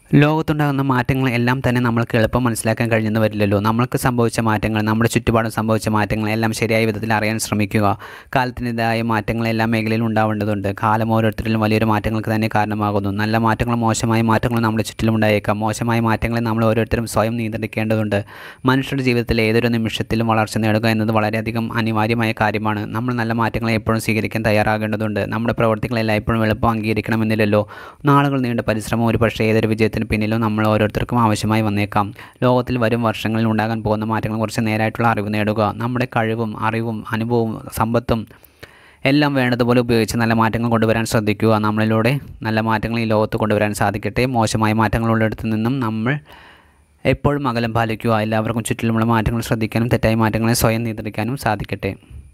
ലോകത്തുണ്ടാകുന്ന മാറ്റങ്ങൾ എല്ലാം തന്നെ നമ്മൾക്ക് എളുപ്പം മനസ്സിലാക്കാൻ കഴിഞ്ഞെന്ന് വരില്ലല്ലോ നമ്മൾക്ക് സംഭവിച്ച മാറ്റങ്ങൾ നമ്മുടെ ചുറ്റുപാടും സംഭവിച്ച മാറ്റങ്ങൾ എല്ലാം ശരിയായ വിധത്തിൽ അറിയാൻ ശ്രമിക്കുക കാലത്തിൻ്റെതായ മാറ്റങ്ങൾ എല്ലാ മേഖലയിലും ഉണ്ടാവേണ്ടതുണ്ട് കാലം ഓരോരുത്തരിലും വലിയൊരു മാറ്റങ്ങൾക്ക് തന്നെ കാരണമാകുന്നു നല്ല മാറ്റങ്ങളും മോശമായ മാറ്റങ്ങളും നമ്മുടെ ചുറ്റിലും ഉണ്ടായേക്കാം മോശമായ മാറ്റങ്ങളെ നമ്മൾ ഓരോരുത്തരും സ്വയം നിയന്ത്രിക്കേണ്ടതുണ്ട് മനുഷ്യരുടെ ജീവിതത്തിൽ ഏതൊരു നിമിഷത്തിലും വളർച്ച നേടുക എന്നത് വളരെയധികം അനിവാര്യമായ കാര്യമാണ് നമ്മൾ നല്ല മാറ്റങ്ങളെ എപ്പോഴും സ്വീകരിക്കാൻ തയ്യാറാകേണ്ടതുണ്ട് നമ്മുടെ പ്രവർത്തികൾ എല്ലായ്പ്പോഴും എളുപ്പം അംഗീകരിക്കണമെന്നില്ലല്ലോ നാളുകൾ നീണ്ട പരിശ്രമം ഒരു പക്ഷേ ഏതൊരു വിജയത്തിന് പിന്നിലും നമ്മൾ ഓരോരുത്തർക്കും ആവശ്യമായി വന്നേക്കാം ലോകത്തിൽ വരും വർഷങ്ങളിൽ ഉണ്ടാകാൻ പോകുന്ന മാറ്റങ്ങളെക്കുറിച്ച് നേരായിട്ടുള്ള അറിവ് നേടുക നമ്മുടെ കഴിവും അറിവും അനുഭവവും സമ്പത്തും എല്ലാം വേണ്ടതുപോലെ ഉപയോഗിച്ച് നല്ല മാറ്റങ്ങൾ കൊണ്ടുവരാൻ ശ്രദ്ധിക്കുക നമ്മളിലൂടെ നല്ല മാറ്റങ്ങൾ ഈ ലോകത്ത് കൊണ്ടുവരാൻ സാധിക്കട്ടെ മോശമായ മാറ്റങ്ങളുള്ളിടത്തു നിന്നും നമ്മൾ എപ്പോഴും അകലം പാലിക്കുക എല്ലാവർക്കും ചുറ്റിലുമുള്ള മാറ്റങ്ങൾ ശ്രദ്ധിക്കാനും തെറ്റായ മാറ്റങ്ങളെ സ്വയം നിയന്ത്രിക്കാനും സാധിക്കട്ടെ